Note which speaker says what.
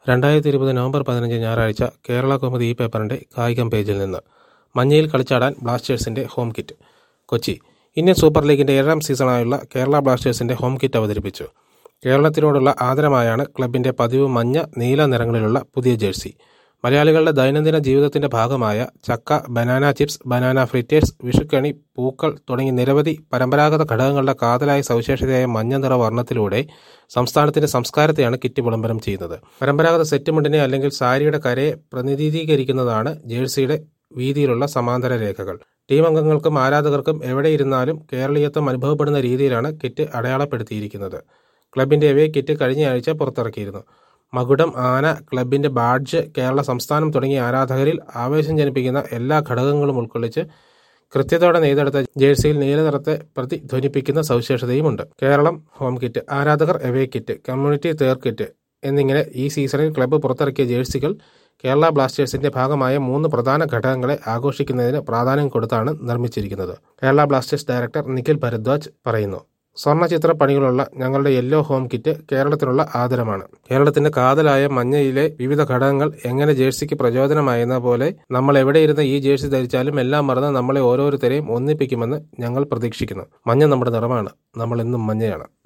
Speaker 1: രണ്ടായിരത്തി ഇരുപത് നവംബർ പതിനഞ്ച് ഞായറാഴ്ച കേരള കൗമുദി ഈ പേപ്പറിന്റെ കായികം പേജിൽ നിന്ന് മഞ്ഞയിൽ കളിച്ചാടാൻ ബ്ലാസ്റ്റേഴ്സിന്റെ home kit Kochi Indian super ലീഗിന്റെ ഏഴാം സീസണായുള്ള കേരള ബ്ലാസ്റ്റേഴ്സിന്റെ ഹോം കിറ്റ് അവതരിപ്പിച്ചു കേരളത്തിനോടുള്ള ആദരമായാണ് ക്ലബിന്റെ പതിവ് മഞ്ഞ നീല നിറങ്ങളിലുള്ള പുതിയ ജേഴ്സി മലയാളികളുടെ ദൈനംദിന ജീവിതത്തിന്റെ ഭാഗമായ ചക്ക ബനാന ചിപ്സ് ബനാന ഫ്രിറ്റേഴ്സ് വിഷുക്കണി പൂക്കൾ തുടങ്ങി നിരവധി പരമ്പരാഗത ഘടകങ്ങളുടെ കാതലായ സവിശേഷതയായ മഞ്ഞ നിറ വർണ്ണത്തിലൂടെ സംസ്ഥാനത്തിന്റെ സംസ്കാരത്തെയാണ് കിറ്റ് വിളംബരം ചെയ്യുന്നത് പരമ്പരാഗത സെറ്റ് മുണ്ടിനെ അല്ലെങ്കിൽ സാരിയുടെ കരയെ പ്രതിനിധീകരിക്കുന്നതാണ് ജേഴ്സിയുടെ വീതിയിലുള്ള സമാന്തര രേഖകൾ ടീം അംഗങ്ങൾക്കും ആരാധകർക്കും എവിടെയിരുന്നാലും കേരളീയത്വം അനുഭവപ്പെടുന്ന രീതിയിലാണ് കിറ്റ് അടയാളപ്പെടുത്തിയിരിക്കുന്നത് ക്ലബിന്റെ എവേ കിറ്റ് കഴിഞ്ഞയാഴ്ച പുറത്തിറക്കിയിരുന്നു മകുടം ആന ക്ലബിന്റെ ബാഡ്ജ് കേരള സംസ്ഥാനം തുടങ്ങിയ ആരാധകരിൽ ആവേശം ജനിപ്പിക്കുന്ന എല്ലാ ഘടകങ്ങളും ഉൾക്കൊള്ളിച്ച് കൃത്യതയോടെ നെയ്തെടുത്ത ജേഴ്സിയിൽ നീലനിറത്തെ പ്രതിധ്വനിപ്പിക്കുന്ന സവിശേഷതയുമുണ്ട് കേരളം ഹോം കിറ്റ് ആരാധകർ away kit community third kit എന്നിങ്ങനെ ഈ സീസണിൽ ക്ലബ്ബ് പുറത്തിറക്കിയ ജേഴ്സികൾ കേരള ബ്ലാസ്റ്റേഴ്സിന്റെ ഭാഗമായ മൂന്ന് പ്രധാന ഘടകങ്ങളെ ആഘോഷിക്കുന്നതിന് പ്രാധാന്യം കൊടുത്താണ് നിർമ്മിച്ചിരിക്കുന്നത് കേരള ബ്ലാസ്റ്റേഴ്സ് ഡയറക്ടർ നിഖിൽ ഭരദ്വാജ് പറയുന്നു സ്വർണ്ണ ചിത്ര പണികളുള്ള ഞങ്ങളുടെ യെല്ലോ ഹോം കിറ്റ് കേരളത്തിനുള്ള ആദരമാണ് കേരളത്തിന്റെ കാതലായ മഞ്ഞയിലെ വിവിധ ഘടകങ്ങൾ എങ്ങനെ ജേഴ്സിക്ക് പ്രചോദനമായെന്ന പോലെ നമ്മൾ എവിടെയിരുന്ന് ഈ ജേഴ്സി ധരിച്ചാലും എല്ലാം മറന്ന് നമ്മളെ ഓരോരുത്തരെയും ഒന്നിപ്പിക്കുമെന്ന് ഞങ്ങൾ പ്രതീക്ഷിക്കുന്നു മഞ്ഞ നമ്മുടെ നിറമാണ് നമ്മൾ എന്നും മഞ്ഞയാണ്